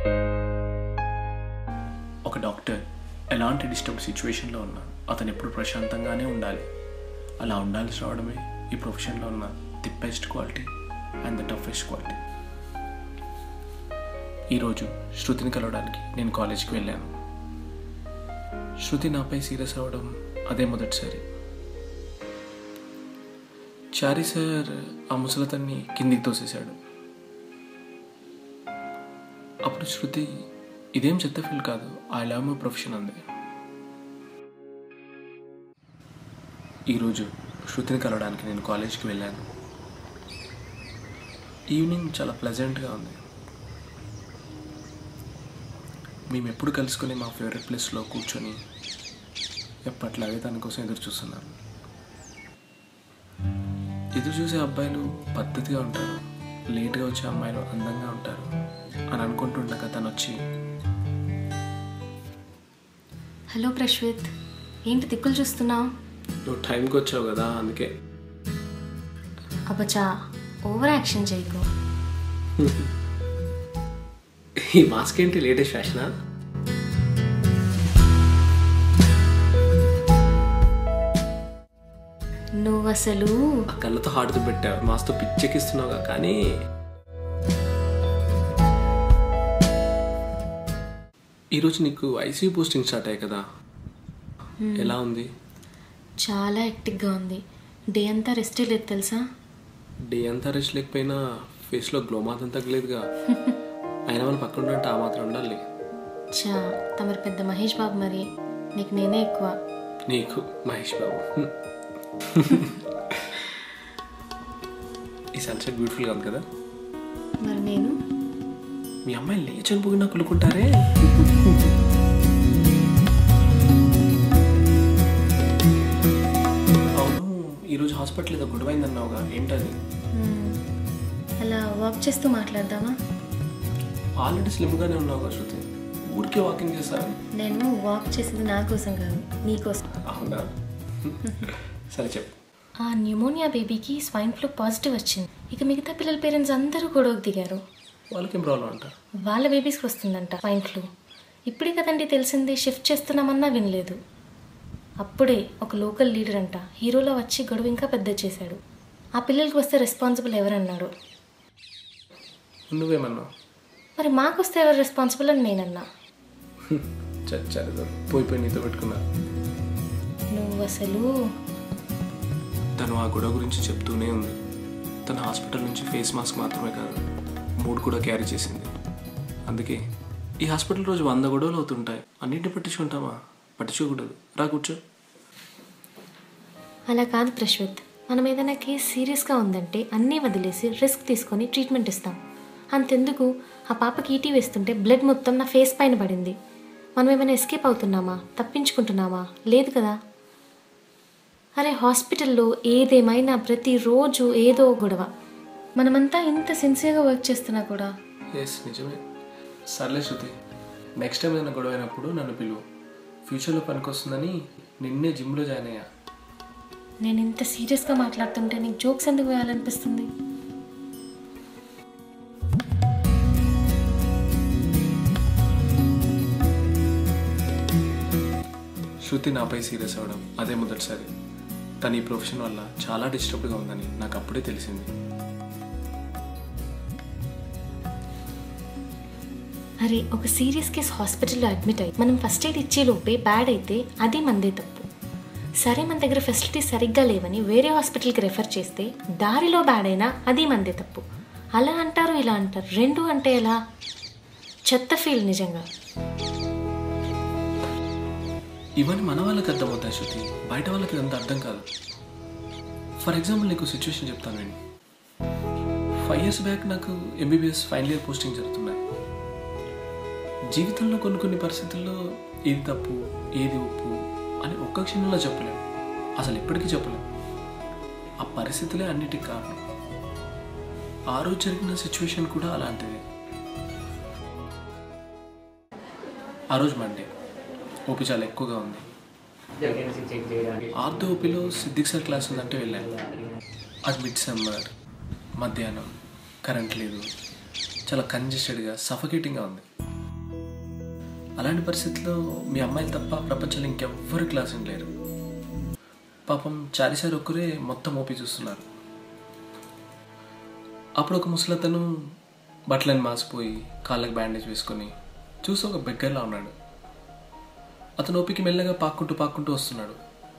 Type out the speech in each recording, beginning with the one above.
ఒక డాక్టర్ ఎలాంటి డిస్టర్బ్ సిచ్యువేషన్లో ఉన్నా అతను ఎప్పుడు ప్రశాంతంగానే ఉండాలి అలా ఉండాల్సి రావడమే ఈ ప్రొఫెషన్లో ఉన్న the best quality and the toughest quality ఈరోజు శృతిని కలవడానికి నేను కాలేజ్కి వెళ్ళాను శృతి నాపై సీరియస్ అవ్వడం అదే మొదటిసారి చారీ సార్ ఆ ముసలతన్ని కిందికి తోసేశాడు అప్పుడు శృతి ఇదేం చెత్త ఫీల్ కాదు ఐ లవ్ మై ప్రొఫెషన్ అంది ఈరోజు శృతిని కలవడానికి నేను కాలేజ్కి వెళ్ళాను ఈవినింగ్ చాలా ప్లెజెంట్గా ఉంది మేము ఎప్పుడు కలుసుకొని మా ఫేవరెట్ ప్లేస్లో కూర్చొని ఎప్పట్లాగే దానికోసం ఎదురు చూస్తున్నాను ఎదురు చూసే అబ్బాయిలు పద్ధతిగా ఉంటారు లేట్గా వచ్చే అమ్మాయిలు అందంగా ఉంటారు అని అనుకుంటుండగా తను వచ్చి హలో ప్రశ్విత్ ఏంటి దిక్కులు చూస్తున్నావు నువ్వు టైంకి వచ్చావు కదా అందుకే అబ్బచా ఓవర్ యాక్షన్ చేయకు ఈ మాస్క్ ఏంటి లేటెస్ట్ ఫ్యాషనా నువ్వు అసలు ఆ కళ్ళతో హార్ట్తో పెట్టావు మాస్తో పిచ్చెక్కిస్తున్నావుగా కానీ ఈరోజు నీకు ఐసీయూ పోస్టింగ్ స్టార్ట్ అయ్యాయి కదా ఎలా ఉంది చాలా హెక్టిక్గా ఉంది డే అంతా రెస్టే లేదు తెలుసా డే అంతా రెస్ట్ లేకపోయినా ఫేస్లో గ్లో మాత్రం తగ్గలేదుగా అయినా మన పక్కన ఉంటే ఆ మాత్రం ఉండాలి చా తమరు పెద్ద మహేష్ బాబు మరి నీకు నేనే ఎక్కువ నీకు మహేష్ బాబు ఈ సన్సెట్ బ్యూటిఫుల్గా ఉంది కదా మరి నేను మీ అమ్మాయి లేచని పోయినా కొనుక్కుంటారే అవును ఈరోజు హాస్పిటల్ ఏదో గొడవైందన్నావుగా ఏంటది మ్మ్. అలా వాక్ చేస్తూ మాట్లాడదామా ఆల్రెడీ స్లిమ్గానే ఉన్నావుగా శృతి ఊరికే వాకింగ్ చేస్తాను నేను వాక్ చేసేది నా కోసం కాదు నీ కోసం అవునా సరే చెప్పు ఆ న్యూమోనియా బేబీకి స్వైన్ ఫ్లూ పాజిటివ్ వచ్చింది ఇక మిగతా పిల్లల పేరెంట్స్ అందరూ గొడవకు దిగారు వాళ్ళకేం ప్రాబ్లం అంట వాళ్ళ బేబీస్కి వస్తుందంట స్వైన్ ఫ్లూ ఇప్పుడే కదండి తెలిసింది షిఫ్ట్ చేస్తున్నామన్నా వినలేదు అప్పుడే ఒక లోకల్ లీడర్ అంట హీరోలో వచ్చి గొడవ ఇంకా పెద్ద చేశాడు ఆ పిల్లలకి వస్తే రెస్పాన్సిబుల్ ఎవరన్నాడు నువ్వేమన్నావు మరి మాకు వస్తే ఎవరు రెస్పాన్సిబుల్ అని నేనన్నా చచ్చారు పోయి పోయి నీతో పెట్టుకున్నా నువ్వు అసలు తను ఆ గొడవ గురించి చెప్తూనే ఉంది తన హాస్పిటల్ నుంచి ఫేస్ మాస్క్ మాత్రమే కాదు మూడు కూడా క్యారీ చేసింది అందుకే ఈ హాస్పిటల్ రోజు వంద గొడవలు అవుతుంటాయి అన్నింటిని పట్టించుకుంటామా పట్టించుకోకూడదు రా కూర్చో అలా కాదు ప్రశ్విత్ మనం ఏదైనా కేసు సీరియస్గా ఉందంటే అన్నీ వదిలేసి రిస్క్ తీసుకొని ట్రీట్మెంట్ ఇస్తాం అంతెందుకు ఆ పాపకి ఈటీ వేస్తుంటే బ్లడ్ మొత్తం నా ఫేస్ పైన పడింది మనం ఏమైనా ఎస్కేప్ అవుతున్నామా తప్పించుకుంటున్నామా లేదు కదా అరే హాస్పిటల్లో ఏదేమైనా ప్రతిరోజు ఏదో గొడవ మనమంతా ఇంత సిన్సియర్గా వర్క్ చేస్తున్నా కూడా ఎస్ నిజమే సర్లే శృతి నెక్స్ట్ టైం ఏదైనా గొడవ అయినప్పుడు నన్ను పిలువు ఫ్యూచర్లో పనికొస్తుందని నిన్నే జిమ్లో జాయిన్ అయ్యా నేను ఇంత సీరియస్గా మాట్లాడుతుంటే నీకు జోక్స్ ఎందుకు వేయాలనిపిస్తుంది శృతి నాపై సీరియస్ అవ్వడం అదే మొదటిసారి తన ఈ ప్రొఫెషన్ వల్ల చాలా డిస్టర్బ్డ్గా ఉందని నాకు అప్పుడే తెలిసింది అరే ఒక సీరియస్ కేస్ హాస్పిటల్లో అడ్మిట్ అయ్యి మనం ఫస్ట్ ఎయిడ్ ఇచ్చే లోపే బ్యాడ్ అయితే అది మందే తప్పు సరే మన దగ్గర ఫెసిలిటీస్ సరిగ్గా లేవని వేరే హాస్పిటల్కి రెఫర్ చేస్తే దారిలో బ్యాడ్ అయినా అది మందే తప్పు అలా అంటారు ఇలా అంటారు రెండు అంటే ఎలా చెత్త ఫీల్ నిజంగా ఇవన్నీ మన వాళ్ళకి అర్థమవుతాయి శృతి బయట వాళ్ళకి ఇదంతా అర్థం కాదు ఫర్ ఎగ్జాంపుల్ నీకు సిచ్యువేషన్ చెప్తాను నేను ఫైవ్ ఇయర్స్ బ్యాక్ నాకు ఎంబీబీఎస్ ఫైనల్ ఇయర్ పోస్టింగ్ జరుగుతున్నాయి జీవితంలో కొన్ని కొన్ని పరిస్థితుల్లో ఏది తప్పు ఏది ఒప్పు అని ఒక్క క్షణంలో చెప్పలేం అసలు ఎప్పటికీ చెప్పలేం ఆ పరిస్థితులే అన్నిటికి కారణం ఆ రోజు జరిగిన సిచ్యువేషన్ కూడా అలాంటిదే ఆ రోజు మండే ఓపి చాలా ఎక్కువగా ఉంది ఆర్దో ఓపీలో సిద్దిక్ సార్ క్లాస్ ఉందంటే వెళ్ళాను అది మిడ్ సమ్మర్ మధ్యాహ్నం కరెంట్ లేదు చాలా కంజెస్టెడ్గా సఫకేటింగ్గా ఉంది అలాంటి పరిస్థితుల్లో మీ అమ్మాయిలు తప్ప ప్రపంచంలో ఇంకెవ్వరు క్లాస్ లేరు పాపం చారిసారి ఒక్కరే మొత్తం ఓపి చూస్తున్నారు అప్పుడు ఒక ముసలతను బట్టలను మాసిపోయి కాళ్ళకి బ్యాండేజ్ వేసుకొని చూసి ఒక బెగ్గర్లా ఉన్నాడు అతను ఓపికి మెల్లగా పాక్కుంటూ పాక్కుంటూ వస్తున్నాడు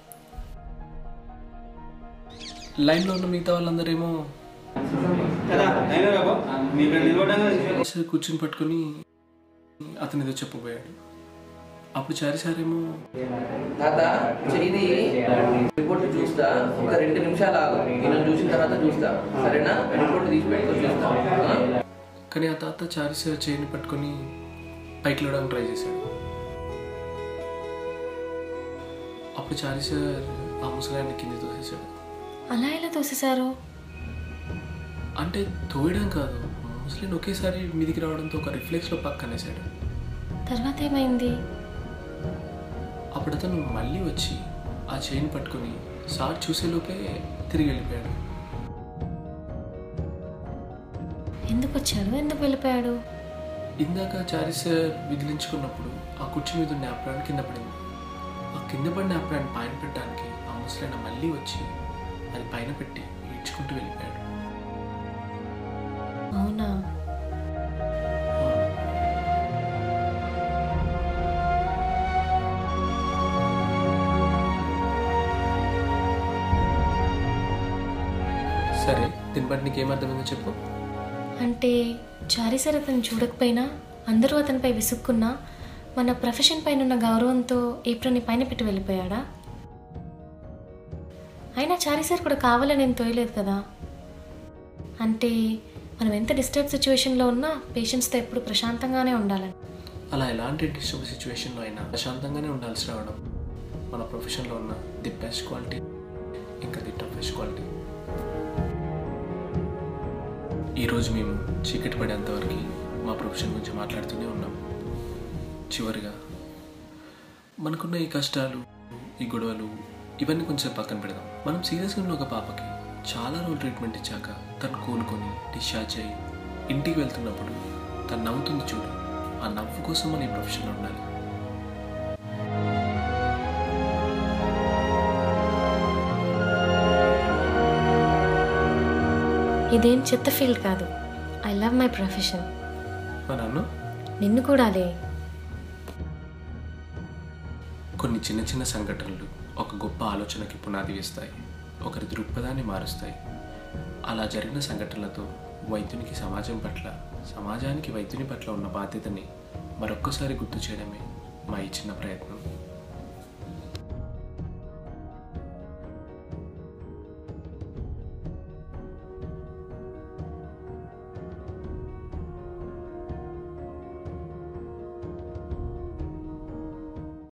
లైన్లో ఉన్న మిగతా వాళ్ళందరేమో కదా అయినా బాబు మీ ఇక్కడ నిలబడంగా చారి కూర్చుని పట్టుకొని అతను ఏదో చెప్పబోయాడు అప్పుడు చారి సారేమో తాత చెయ్యి రిపోర్ట్ చూస్తా ఒక రెండు నిమిషాలు ఆగు నేను చూసిన తర్వాత చూస్తా సరేనా రిపోర్ట్ తీసి పెట్టుకొని చూస్తా ఆ? కానీ ఆ తాత చారి సార్ చేయని పట్టుకొని పైకి లేవడానికి ట్రై చేశాడు అప్పుడు చారి సార్ ఆ ముసలాన్ని కింద తోసేశాడు అలా ఎలా తోసేశారు అంటే తోయడం కాదు ముసలిని ఒకేసారి మీదికి రావడంతో ఒక రిఫ్లెక్స్లో పక్కనేసాడు తర్వాత ఏమైంది అప్పుడు అతను మళ్ళీ వచ్చి ఆ చైన్ పట్టుకొని సార్ చూసేలోపే తిరిగి వెళ్ళిపోయాడు ఎందుకు వచ్చాడు ఎందుకు వెళ్ళిపోయాడు ఇందాక చారి సార్ విదిలించుకున్నప్పుడు ఆ కుర్చీ మీద ఉన్న యాప్రాన్ కింద పడింది ఆ కింద పడిన యాప్రాన్ పైన పెట్టడానికి ఆ ముసలైన మళ్ళీ వచ్చి అది పైన పెట్టి ఈడ్చుకుంటూ వెళ్ళిపోయాడు అవునా సరే దీన్ని బట్టి నీకు ఏమర్థమైందో చెప్పు అంటే చారీ సార్ అతను చూడకపోయినా అందరూ అతనిపై విసుక్కున్నా మన ప్రొఫెషన్ పైన ఉన్న గౌరవంతో ఏప్రిల్ని పైన పెట్టి వెళ్ళిపోయాడా అయినా చారీ సార్ కూడా కావాలని ఏం తోయలేదు కదా అంటే మనం ఎంత డిస్టర్బ్ సిచ్యువేషన్లో ఉన్నా పేషెంట్స్తో ఎప్పుడు ప్రశాంతంగానే ఉండాలని అలా ఎలాంటి డిస్టర్బ్ సిచ్యువేషన్లో అయినా ప్రశాంతంగానే ఉండాల్సి రావడం మన ప్రొఫెషన్లో ఉన్న ది బెస్ట్ క్వాలిటీ ఇంకా ది టఫెస్ట్ క్వాలిటీ ఈరోజు మేము చీకటి పడేంతవరకు మా ప్రొఫెషన్ గురించి మాట్లాడుతూనే ఉన్నాం చివరిగా మనకున్న ఈ కష్టాలు ఈ గొడవలు ఇవన్నీ కొంచెం పక్కన పెడదాం మనం సీరియస్గా ఉన్న ఒక పాపకి చాలా రోజులు ట్రీట్మెంట్ ఇచ్చాక తను కోలుకొని డిశ్చార్జ్ అయ్యి ఇంటికి వెళ్తున్నప్పుడు తను నవ్వుతుంది చూడు ఆ నవ్వు కోసం మన ఈ ప్రొఫెషన్లో ఉండాలి ఇదేం చెత్త ఫీల్డ్ కాదు ఐ లవ్ మై ప్రొఫెషన్ మా నాన్న నిన్ను కూడా లే కొన్ని చిన్న చిన్న సంఘటనలు ఒక గొప్ప ఆలోచనకి పునాది వేస్తాయి ఒకరి దృక్పథాన్ని మారుస్తాయి అలా జరిగిన సంఘటనలతో వైద్యునికి సమాజం పట్ల సమాజానికి వైద్యుని పట్ల ఉన్న బాధ్యతని మరొక్కసారి గుర్తు చేయడమే మా ఈ చిన్న ప్రయత్నం